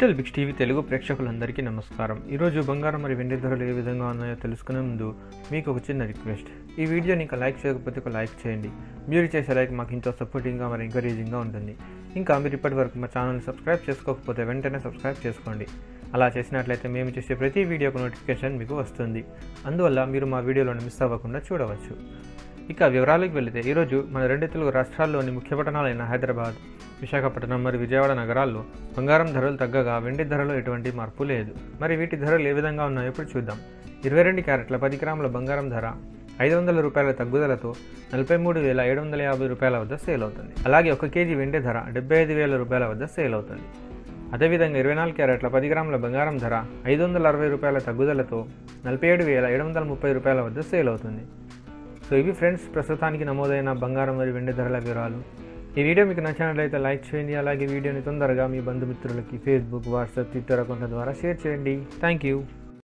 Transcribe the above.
digital బిక్స్ TV Telugu ప్రేక్షకులందరికీ నమస్కారం ఈరోజు బంగారం మరి వెండి ధరలు ఏ విధంగా ఉన్నాయో తెలుసుకునే ముందు మీకు ఒక చిన్న రిక్వెస్ట్ ఈ వీడియోని ఇంకా లైక్ చేయకపోతే ఒక లైక్ చేయండి మీరు చేసే లైక్ మాకు ఎంతో సపోర్టింగ్గా మరి ఎంకరేజింగ్గా ఉంటుంది ఇంకా మీరు ఇప్పటి వరకు మా ఛానల్ని సబ్స్క్రైబ్ చేసుకోకపోతే వెంటనే సబ్స్క్రైబ్ చేసుకోండి అలా చేసినట్లయితే మేము చేసే ప్రతి వీడియోకు నోటిఫికేషన్ మీకు వస్తుంది అందువల్ల మీరు మా వీడియోలను మిస్ అవ్వకుండా చూడవచ్చు ఇక వివరాలకు వెళితే ఈరోజు మన రెండు తెలుగు రాష్ట్రాల్లోని ముఖ్య పట్టణాలైన హైదరాబాద్ విశాఖపట్నం మరియు విజయవాడ నగరాల్లో బంగారం ధరలు తగ్గగా వెండి ధరలో ఎటువంటి మార్పు లేదు మరి వీటి ధరలు ఏ విధంగా ఉన్నాయో ఇప్పుడు చూద్దాం ఇరవై రెండు క్యారెట్ల పది గ్రాముల బంగారం ధర ఐదు వందల రూపాయల తగ్గుదలతో నలభై మూడు వేల ఏడు వందల యాభై రూపాయల వద్ద సేల్ అవుతుంది అలాగే ఒక కేజీ వెండి ధర డెబ్బై ఐదు వేల రూపాయల వద్ద సేల్ అవుతుంది అదేవిధంగా ఇరవై నాలుగు క్యారెట్ల పది గ్రాముల బంగారం ధర ఐదు వందల అరవై రూపాయల తగ్గుదలతో నలభై ఏడు వేల ఏడు వందల ముప్పై రూపాయల వద్ద సేల్ అవుతుంది సో ఇవి ఫ్రెండ్స్ ప్రస్తుతానికి నమోదైన బంగారం మరియు వెండి ధరల వివరాలు ఈ వీడియో మీకు నచ్చినట్లయితే లైక్ చేయండి అలాగే వీడియోని తొందరగా మీ బంధుమిత్రులకి ఫేస్బుక్ వాట్సాప్ ట్విట్టర్ అకౌంట్ల ద్వారా షేర్ చేయండి థ్యాంక్ యూ